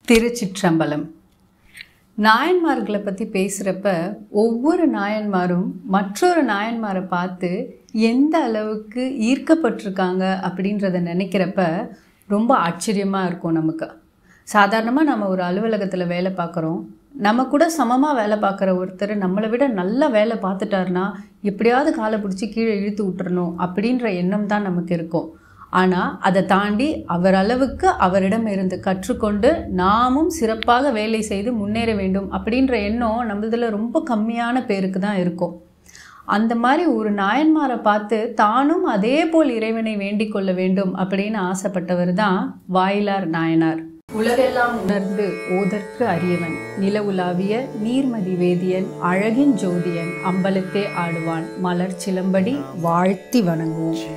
திருச்சிற்றம்பலம் நாயன்மார்களை பற்றி பேசுகிறப்ப ஒவ்வொரு நாயன்மாரும் மற்றொரு நாயன்மாரை பார்த்து எந்த அளவுக்கு ஈர்க்கப்பட்டிருக்காங்க அப்படின்றத நினைக்கிறப்ப ரொம்ப ஆச்சரியமாக இருக்கும் நமக்கு சாதாரணமாக நம்ம ஒரு அலுவலகத்தில் வேலை பார்க்குறோம் நம்ம கூட சமமாக வேலை பார்க்குற ஒருத்தர் நம்மளை விட நல்லா வேலை பார்த்துட்டாருன்னா எப்படியாவது காலை பிடிச்சி கீழே இழுத்து விட்டுறணும் அப்படின்ற எண்ணம் தான் நமக்கு இருக்கும் ஆனால் அதை தாண்டி அவர் அளவுக்கு அவரிடம் இருந்து கற்றுக்கொண்டு நாமும் சிறப்பாக வேலை செய்து முன்னேற வேண்டும் அப்படின்ற எண்ணம் நம்மளதில் ரொம்ப கம்மியான பேருக்கு தான் இருக்கும் அந்த மாதிரி ஒரு நாயன்மாரை பார்த்து தானும் அதே போல் இறைவனை வேண்டிக் கொள்ள வேண்டும் அப்படின்னு ஆசைப்பட்டவர் தான் வாயிலார் நாயனார் உலகெல்லாம் உணர்ந்து ஓதற்கு அரியவன் நில உலாவிய நீர்மதி வேதியன் அழகின் ஜோதியன் அம்பலத்தே ஆடுவான் மலர் சிலம்படி வாழ்த்தி வணங்குவோம்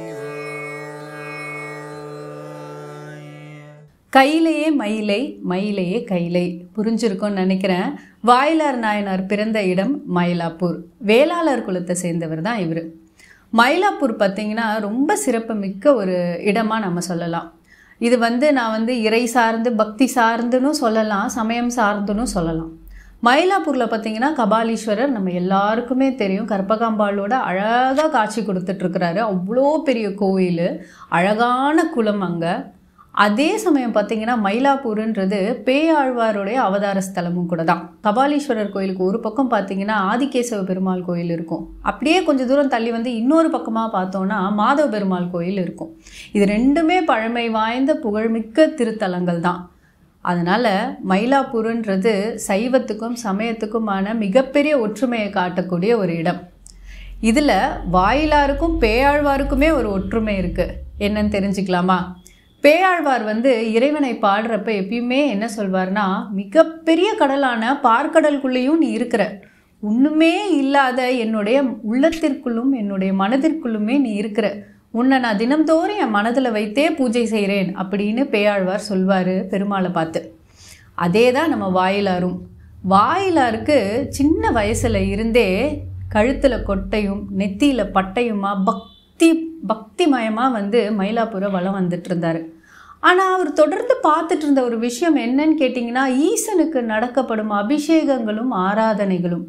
கையிலேயே மயிலை மயிலையே கைலை புரிஞ்சிருக்கும்னு நினைக்கிறேன் வாயிலார் நாயனார் பிறந்த இடம் மயிலாப்பூர் வேளாளர் குலத்தை சேர்ந்தவர் தான் இவர் மயிலாப்பூர் பார்த்திங்கன்னா ரொம்ப சிறப்புமிக்க ஒரு இடமாக நம்ம சொல்லலாம் இது வந்து நான் வந்து இறை சார்ந்து பக்தி சார்ந்துன்னு சொல்லலாம் சமயம் சார்ந்துன்னு சொல்லலாம் மயிலாப்பூரில் பார்த்தீங்கன்னா கபாலீஸ்வரர் நம்ம எல்லாருக்குமே தெரியும் கற்பகாம்பாளோட அழகாக காட்சி கொடுத்துட்ருக்கிறாரு அவ்வளோ பெரிய கோயில் அழகான குளம் அங்கே அதே சமயம் பார்த்தீங்கன்னா மயிலாப்பூருன்றது பேயாழ்வாருடைய அவதார ஸ்தலமும் கூட தான் கபாலீஸ்வரர் கோயிலுக்கு ஒரு பக்கம் பார்த்தீங்கன்னா ஆதிகேசவ பெருமாள் கோயில் இருக்கும் அப்படியே கொஞ்சம் தூரம் தள்ளி வந்து இன்னொரு பக்கமாக பார்த்தோன்னா மாதவ பெருமாள் கோயில் இருக்கும் இது ரெண்டுமே பழமை வாய்ந்த புகழ்மிக்க திருத்தலங்கள் தான் அதனால் மயிலாப்பூருன்றது சைவத்துக்கும் சமயத்துக்குமான மிகப்பெரிய ஒற்றுமையை காட்டக்கூடிய ஒரு இடம் இதில் வாயிலாருக்கும் பேயாழ்வாருக்குமே ஒரு ஒற்றுமை இருக்குது என்னன்னு தெரிஞ்சுக்கலாமா பேயாழ்வார் வந்து இறைவனை பாடுறப்ப எப்பயுமே என்ன சொல்வார்னா மிகப்பெரிய கடலான பார்க்கடலுக்குள்ளேயும் நீ இருக்கிற ஒன்றுமே இல்லாத என்னுடைய உள்ளத்திற்குள்ளும் என்னுடைய மனதிற்குள்ளுமே நீ இருக்கிற உன்னை நான் தினம்தோறும் என் மனதில் வைத்தே பூஜை செய்கிறேன் அப்படின்னு பேயாழ்வார் சொல்வார் பெருமாளை பார்த்து அதே தான் நம்ம வாயிலாரும் வாயிலாருக்கு சின்ன வயசில் இருந்தே கழுத்தில் கொட்டையும் நெத்தியில் பட்டையுமா பக்தி பக்திமயமாக வந்து மயிலாப்பூரை வளம் வந்துட்டு இருந்தார் ஆனால் அவர் தொடர்ந்து பார்த்துட்டு இருந்த ஒரு விஷயம் என்னன்னு கேட்டிங்கன்னா ஈசனுக்கு நடக்கப்படும் அபிஷேகங்களும் ஆராதனைகளும்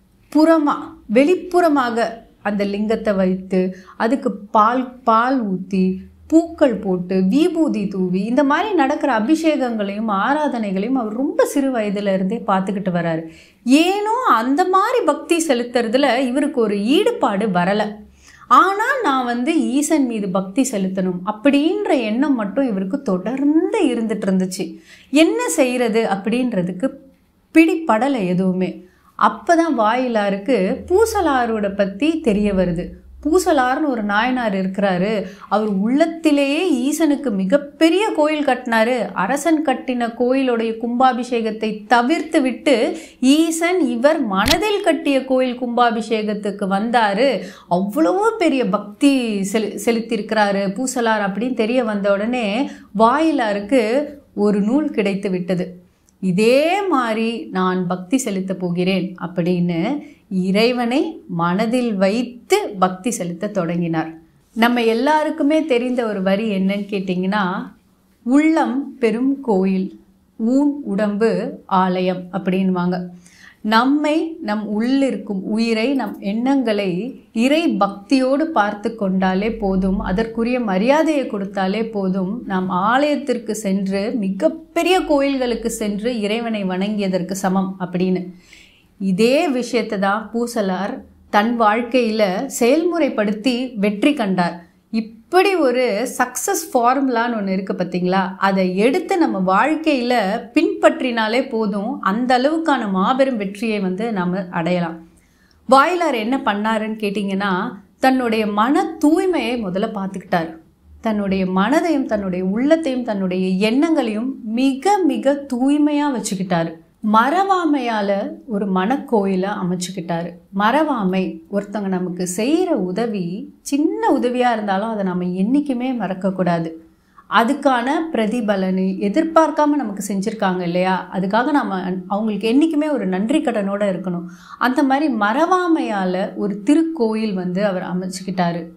புறமாக வெளிப்புறமாக அந்த லிங்கத்தை வைத்து அதுக்கு பால் பால் ஊற்றி பூக்கள் போட்டு விபூதி தூவி இந்த மாதிரி நடக்கிற அபிஷேகங்களையும் ஆராதனைகளையும் அவர் ரொம்ப சிறு வயதுல இருந்தே பார்த்துக்கிட்டு வராரு ஏனோ அந்த மாதிரி பக்தி செலுத்துறதுல இவருக்கு ஒரு ஈடுபாடு வரலை ஆனால் நான் வந்து ஈசன் மீது பக்தி செலுத்தணும் அப்படின்ற எண்ணம் மட்டும் இவருக்கு தொடர்ந்து இருந்துட்டு இருந்துச்சு என்ன செய்கிறது அப்படின்றதுக்கு பிடிப்படலை எதுவுமே அப்போ தான் வாயிலாருக்கு பூசலாரோட பற்றி தெரிய வருது பூசலார்னு ஒரு நாயனார் இருக்கிறாரு அவர் உள்ளத்திலேயே ஈசனுக்கு மிகப்பெரிய கோயில் கட்டினாரு அரசன் கட்டின கோயிலுடைய கும்பாபிஷேகத்தை தவிர்த்து விட்டு ஈசன் இவர் மனதில் கட்டிய கோயில் கும்பாபிஷேகத்துக்கு வந்தாரு அவ்வளவோ பெரிய பக்தி செலு செலுத்தியிருக்கிறாரு பூசலார் அப்படின்னு தெரிய வந்த உடனே வாயிலாருக்கு ஒரு நூல் கிடைத்து விட்டது இதே மாதிரி நான் பக்தி செலுத்த போகிறேன் அப்படின்னு இறைவனை மனதில் வைத்து பக்தி செலுத்த தொடங்கினார் நம்ம எல்லாருக்குமே தெரிந்த ஒரு வரி என்னன்னு கேட்டிங்கன்னா உள்ளம் பெரும் கோயில் ஊன் உடம்பு ஆலயம் அப்படின்வாங்க நம்மை நம் உள்ளிருக்கும் உயிரை நம் எண்ணங்களை இறை பக்தியோடு பார்த்து கொண்டாலே போதும் அதற்குரிய மரியாதையை கொடுத்தாலே போதும் நாம் ஆலயத்திற்கு சென்று மிகப்பெரிய கோயில்களுக்கு சென்று இறைவனை வணங்கியதற்கு சமம் அப்படின்னு இதே விஷயத்தை தான் பூசலார் தன் வாழ்க்கையில் செயல்முறைப்படுத்தி வெற்றி கண்டார் இப்படி ஒரு சக்ஸஸ் ஃபார்முலான்னு ஒன்று இருக்குது பார்த்தீங்களா அதை எடுத்து நம்ம வாழ்க்கையில் பின்பற்றினாலே போதும் அந்த அளவுக்கான மாபெரும் வெற்றியை வந்து நம்ம அடையலாம் வாயிலார் என்ன பண்ணாருன்னு கேட்டிங்கன்னா தன்னுடைய மன தூய்மையை முதல்ல பார்த்துக்கிட்டார் தன்னுடைய மனதையும் தன்னுடைய உள்ளத்தையும் தன்னுடைய எண்ணங்களையும் மிக மிக தூய்மையாக வச்சுக்கிட்டாரு மரவாமையால் ஒரு மனக்கோயிலை அமைச்சுக்கிட்டாரு மரவாமை ஒருத்தவங்க நமக்கு செய்கிற உதவி சின்ன உதவியாக இருந்தாலும் அதை நம்ம என்றைக்குமே மறக்கக்கூடாது அதுக்கான பிரதிபலனை எதிர்பார்க்காம நமக்கு செஞ்சுருக்காங்க இல்லையா அதுக்காக நம்ம அவங்களுக்கு என்றைக்குமே ஒரு நன்றி கடனோடு இருக்கணும் அந்த மாதிரி மரவாமையால் ஒரு திருக்கோயில் வந்து அவர் அமைச்சுக்கிட்டாரு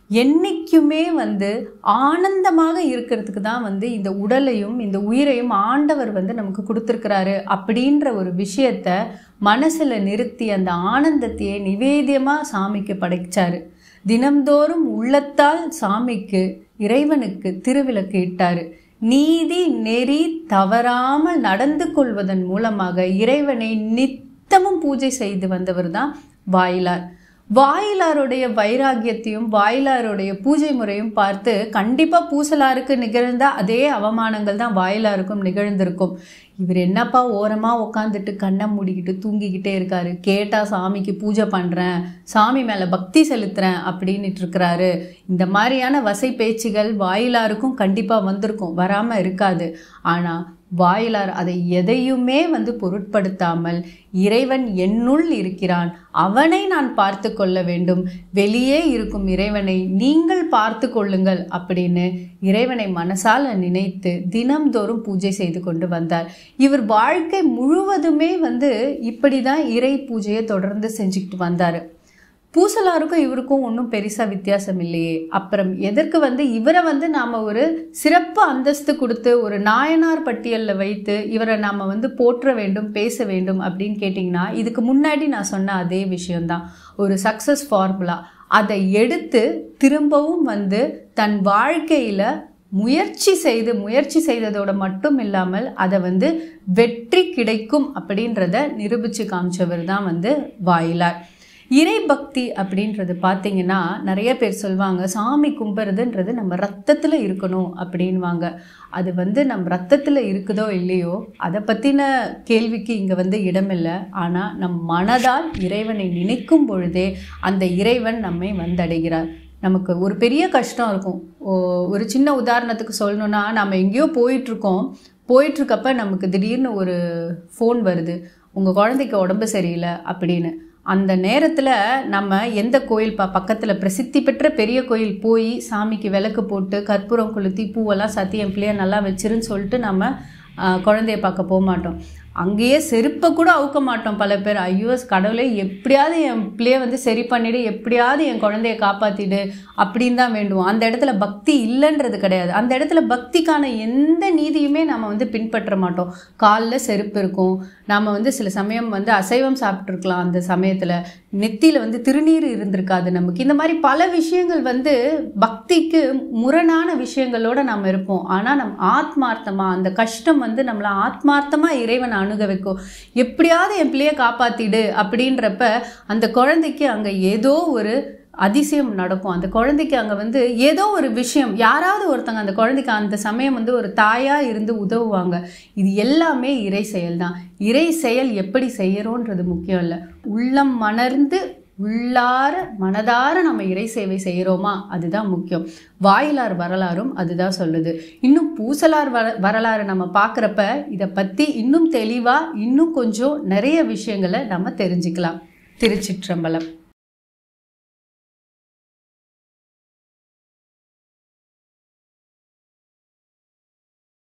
என்னைக்குமே வந்து ஆனந்தமாக இருக்கிறதுக்கு தான் வந்து இந்த உடலையும் இந்த உயிரையும் ஆண்டவர் வந்து நமக்கு கொடுத்துருக்கிறாரு அப்படின்ற ஒரு விஷயத்த மனசில் நிறுத்தி அந்த ஆனந்தத்தையே நிவேதியமாக சாமிக்கு படைச்சாரு தினம்தோறும் உள்ளத்தால் சாமிக்கு இறைவனுக்கு திருவிளக்கு இட்டாரு நீதி நெறி தவறாமல் நடந்து கொள்வதன் மூலமாக இறைவனை நித்தமும் பூஜை செய்து வந்தவர் தான் வாயிலார் வாயிலாருடைய வைராகியத்தையும் வாயிலாருடைய பூஜை முறையும் பார்த்து கண்டிப்பாக பூசலாருக்கு நிகழ்ந்த அதே அவமானங்கள் தான் வாயிலாருக்கும் நிகழ்ந்திருக்கும் இவர் என்னப்பா ஓரமாக உட்காந்துட்டு கண்ணை மூடிக்கிட்டு தூங்கிக்கிட்டே இருக்காரு கேட்டால் சாமிக்கு பூஜை பண்ணுறேன் சாமி மேலே பக்தி செலுத்துறேன் அப்படின்னுட்டு இருக்கிறாரு இந்த மாதிரியான வசை பேச்சுகள் வாயிலாருக்கும் கண்டிப்பாக வந்திருக்கும் வராமல் இருக்காது ஆனால் வாயிலார் அதை எதையுமே வந்து பொருட்படுத்தாமல் இறைவன் என்னுள் இருக்கிறான் அவனை நான் பார்த்து கொள்ள வேண்டும் வெளியே இருக்கும் இறைவனை நீங்கள் பார்த்து கொள்ளுங்கள் அப்படின்னு இறைவனை மனசால நினைத்து தினம்தோறும் பூஜை செய்து கொண்டு வந்தார் இவர் வாழ்க்கை முழுவதுமே வந்து இப்படி தான் இறை பூஜையை தொடர்ந்து செஞ்சுக்கிட்டு வந்தார் பூசலாருக்கும் இவருக்கும் ஒன்றும் பெருசாக வித்தியாசம் இல்லையே அப்புறம் எதற்கு வந்து இவரை வந்து நாம் ஒரு சிறப்பு அந்தஸ்து கொடுத்து ஒரு நாயனார் பட்டியலில் வைத்து இவரை நாம் வந்து போற்ற வேண்டும் பேச வேண்டும் அப்படின்னு கேட்டிங்கன்னா இதுக்கு முன்னாடி நான் சொன்ன அதே விஷயம்தான் ஒரு சக்ஸஸ் ஃபார்முலா அதை எடுத்து திரும்பவும் வந்து தன் வாழ்க்கையில் முயற்சி செய்து முயற்சி செய்ததோட மட்டும் இல்லாமல் அதை வந்து வெற்றி கிடைக்கும் அப்படின்றத நிரூபித்து காமிச்சவர் தான் வந்து வாயிலார் இறை பக்தி அப்படின்றது பார்த்தீங்கன்னா நிறைய பேர் சொல்லுவாங்க சாமி கும்பிட்றதுன்றது நம்ம ரத்தத்தில் இருக்கணும் அப்படின்வாங்க அது வந்து நம்ம ரத்தத்தில் இருக்குதோ இல்லையோ அதை பற்றின கேள்விக்கு இங்கே வந்து இடமில்லை ஆனால் நம் மனதால் இறைவனை நினைக்கும் பொழுதே அந்த இறைவன் நம்மை வந்தடைகிறார் நமக்கு ஒரு பெரிய கஷ்டம் இருக்கும் ஓ- ஒரு சின்ன உதாரணத்துக்கு சொல்லணும்னா நம்ம எங்கேயோ போயிட்டுருக்கோம் போயிட்டுருக்கப்ப நமக்கு திடீர்னு ஒரு ஃபோன் வருது உங்கள் குழந்தைக்கு உடம்பு சரியில்லை அப்படின்னு அந்த நேரத்தில் நம்ம எந்த கோயில் ப பக்கத்தில் பிரசித்தி பெற்ற பெரிய கோயில் போய் சாமிக்கு விளக்கு போட்டு கற்பூரம் கொளுத்தி பூவெல்லாம் சத்தி என் பிள்ளைய நல்லா வச்சிருன்னு சொல்லிட்டு நம்ம ஆஹ், குழந்தைய பார்க்க போக மாட்டோம் அங்கேயே செருப்பை கூட அவுக்க மாட்டோம் பல பேர் ஐயோ கடவுளே எப்படியாவது என் பிள்ளைய வந்து சரி பண்ணிடு எப்படியாவது என் குழந்தைய காப்பாத்திடு அப்படின்னு தான் வேண்டுவோம் அந்த இடத்துல பக்தி இல்லைன்றது கிடையாது அந்த இடத்துல பக்திக்கான எந்த நீதியுமே நம்ம வந்து பின்பற்ற மாட்டோம் காலில் செருப்பு இருக்கும் நாம் வந்து சில சமயம் வந்து அசைவம் சாப்பிட்ருக்கலாம் அந்த சமயத்தில் நெத்தியில் வந்து திருநீர் இருந்திருக்காது நமக்கு இந்த மாதிரி பல விஷயங்கள் வந்து பக்திக்கு முரணான விஷயங்களோட நாம் இருப்போம் ஆனால் நம் ஆத்மார்த்தமாக அந்த கஷ்டம் வந்து நம்மளை ஆத்மார்த்தமாக இறைவனை அணுக வைக்கும் எப்படியாவது என் பிள்ளைய காப்பாத்திடு அப்படின்றப்ப அந்த குழந்தைக்கு அங்கே ஏதோ ஒரு அதிசயம் நடக்கும் அந்த குழந்தைக்கு அங்கே வந்து ஏதோ ஒரு விஷயம் யாராவது ஒருத்தங்க அந்த குழந்தைக்கு அந்த சமயம் வந்து ஒரு தாயாக இருந்து உதவுவாங்க இது எல்லாமே இறை செயல் தான் இறை செயல் எப்படி செய்யறோன்றது முக்கியம் இல்லை உள்ளம் மணர்ந்து உள்ளார மனதார நம்ம இறை சேவை செய்கிறோமா அதுதான் முக்கியம் வாயிலார் வரலாறும் அதுதான் சொல்லுது இன்னும் பூசலார் வர வரலாறு நம்ம பார்க்குறப்ப இதை பற்றி இன்னும் தெளிவாக இன்னும் கொஞ்சம் நிறைய விஷயங்களை நம்ம தெரிஞ்சுக்கலாம் திருச்சிற்றம்பலம்